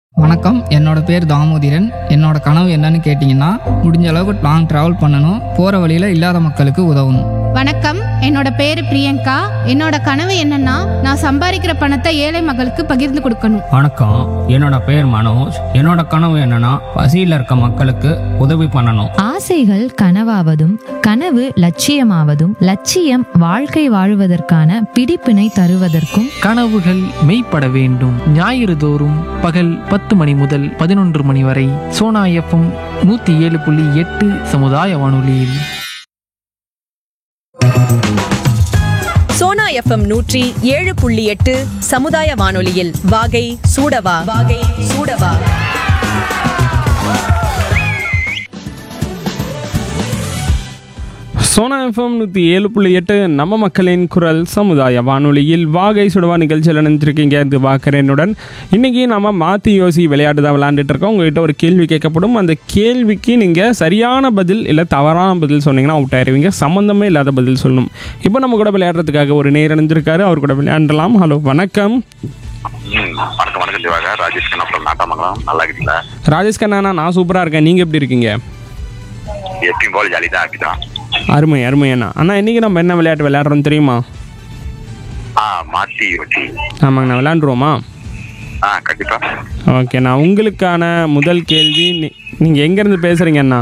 வணக்கம் என்னோட பேர் தாமோதிரன் என்னோட கனவு என்னன்னு கேட்டிங்கன்னா முடிஞ்ச அளவுக்கு லாங் ட்ராவல் பண்ணணும் போகிற வழியில் இல்லாத மக்களுக்கு உதவணும் வணக்கம் என்னோட பேரு பிரியங்கா என்னோட கனவு என்னன்னா நான் சம்பாதிக்கிற பணத்தை ஏழை மக்களுக்கு பகிர்ந்து கொடுக்கணும் வணக்கம் என்னோட பேர் மனோஜ் என்னோட கனவு என்னன்னா பசியில் இருக்க மக்களுக்கு உதவி பண்ணணும் ஆசைகள் கனவாவதும் கனவு லட்சியமாவதும் லட்சியம் வாழ்க்கை வாழுவதற்கான பிடிப்பினை தருவதற்கும் கனவுகள் மெய்ப்பட வேண்டும் ஞாயிறு தோறும் பகல் பத்து மணி முதல் பதினொன்று மணி வரை சோனா எஃப்எம் நூற்றி ஏழு புள்ளி எட்டு சமுதாய வானொலியில் சோனா எஃப்எம் நூற்றி ஏழு புள்ளி எட்டு சமுதாய வானொலியில் வாகை சூடவா வாகை சூடவா சோனா எஃப்எம் நூற்றி ஏழு புள்ளி எட்டு நம்ம மக்களின் குரல் சமுதாய வானொலியில் வாகை சுடுவா நிகழ்ச்சியில் நினைச்சிருக்கீங்க இது வாக்கரனுடன் இன்றைக்கி நம்ம மாற்றி யோசி விளையாட்டு தான் விளையாண்டுட்டு இருக்கோம் உங்ககிட்ட ஒரு கேள்வி கேட்கப்படும் அந்த கேள்விக்கு நீங்கள் சரியான பதில் இல்லை தவறான பதில் சொன்னீங்கன்னா அவுட் ஆயிருவீங்க சம்மந்தமே இல்லாத பதில் சொல்லணும் இப்போ நம்ம கூட விளையாடுறதுக்காக ஒரு நேர் இணைஞ்சிருக்காரு அவர் கூட விளையாண்டலாம் ஹலோ வணக்கம் ம், வணக்கம் வணக்கம் திவாகர் ராஜேஷ் கண்ணா from நாட்டாமங்கலம் நல்லா இருக்கீங்களா ராஜேஷ் கண்ணா நான் சூப்பராக இருக்கேன் நீங்கள் எப்படி இருக்கீங்க எப்பயும் போல ஜாலி தான் ஹாப்பி தான் அருமை அருமை அண்ணா அண்ணா இன்றைக்கி நம்ம என்ன விளையாட்டு விளையாடுறோம் தெரியுமா ஆ மாத்தி வச்சு ஆமாங்கண்ணா விளையாண்டுருவோமா ஆ கண்டிப்பா ஓகே நான் உங்களுக்கான முதல் கேள்வி நீ- நீங்க எங்க இருந்து பேசுறீங்க அண்ணா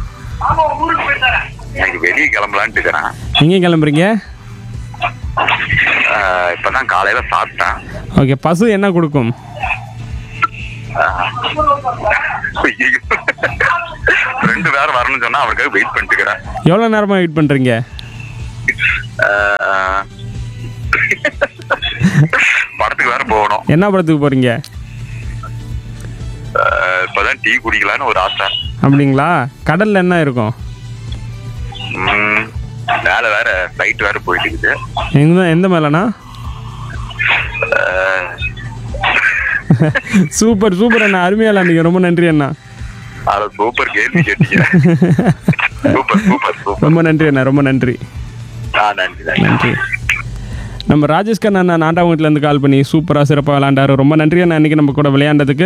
எனக்கு வெளியே கிளம்பலான்ட்டு இருக்கிறேன் எங்க கிளம்புறீங்க ஆ, இப்பதான் காலையில சாப்பிட்டேன் ஓகே பசு என்ன கொடுக்கும் ஐயையோ. ரெண்டு பேரும் வரணும்னு சொன்னா அவருக்காக வெயிட் பண்ணிட்டு இருக்கிறேன் எவ்வளோ நேரமா வெயிட் பண்றீங்க ஆ, படத்துக்கு வேற போகணும் என்ன படத்துக்கு போறீங்க ஆ, இப்பதான் டீ குடிக்கலான்னு ஒரு ஆசை அப்படிங்களா கடல்ல என்ன இருக்கும் ம், மேல வேற ஃபிளைட் வேற போயிட்டு இருக்குது எந்த எந்த மேலண்ணா ஆ, சூப்பர் சூப்பர் அண்ணா அருமையா விளையாண்டீங்க ரொம்ப நன்றி அண்ணா அத சூப்பர் கேள்வி கேட்டீங்க சூப்பர் சூப்பர் சூப்பர் ரொம்ப நன்றி அண்ணா ரொம்ப நன்றி ஆ நன்றி நன்றி நன்றி நம்ம ராஜேஷ் கண்ணா அண்ணா நாட்டாவங்கத்துலேருந்து கால் பண்ணி சூப்பராக சிறப்பாக விளையாண்டாரு ரொம்ப நன்றி அண்ணா இன்னைக்கு நம்ம கூட விளையாண்டதுக்கு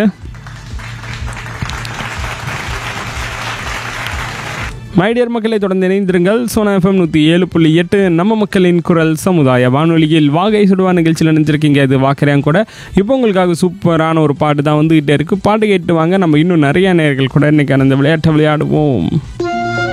மைடியர் மக்களை தொடர்ந்து இணைந்திருங்கள் சோனா எஃப்எம் நூற்றி ஏழு புள்ளி எட்டு நம்ம மக்களின் குரல் சமுதாய வானொலியில் வாகை சுடுவா நிகழ்ச்சியில் நினைச்சிருக்கீங்க இது வாக்குறேன் கூட இப்போ உங்களுக்காக சூப்பரான ஒரு பாட்டு தான் வந்துகிட்டே இருக்கு பாட்டு கேட்டு வாங்க நம்ம இன்னும் நிறைய நேர்கள் கூட இன்னைக்கு அந்த விளையாட்டை விளையாடுவோம்